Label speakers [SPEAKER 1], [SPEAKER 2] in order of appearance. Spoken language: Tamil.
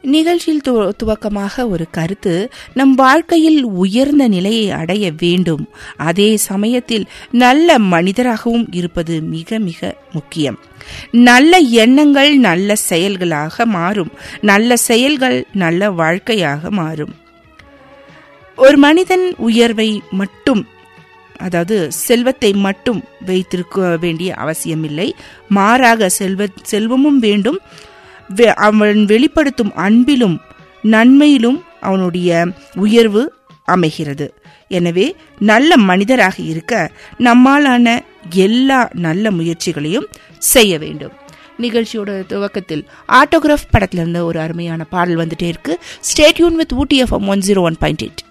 [SPEAKER 1] நிகழ்ச்சியில் து- துவக்கமாக ஒரு கருத்து நம் வாழ்க்கையில் உயர்ந்த நிலையை அடைய வேண்டும் அதே சமயத்தில் நல்ல மனிதராகவும் இருப்பது மிக மிக முக்கியம் நல்ல எண்ணங்கள் நல்ல செயல்களாக மாறும் நல்ல செயல்கள் நல்ல வாழ்க்கையாக மாறும் ஒரு மனிதன் உயர்வை மட்டும் அதாவது செல்வத்தை மட்டும் வைத்திருக்க வேண்டிய அவசியமில்லை மாறாக செல்வ செல்வமும் வேண்டும் வெ- அவன் வெளிப்படுத்தும் அன்பிலும் நன்மையிலும் அவனுடைய உயர்வு அமைகிறது எனவே நல்ல மனிதராக இருக்க நம்மாலான எல்லா நல்ல முயற்சிகளையும் செய்ய வேண்டும் நிகழ்ச்சியோட துவக்கத்தில் ஆட்டோகிராஃப் படத்துல இருந்து ஒரு அருமையான பாடல் வந்துட்டே இருக்கு stay tuned with Ooty FM one zero one point eight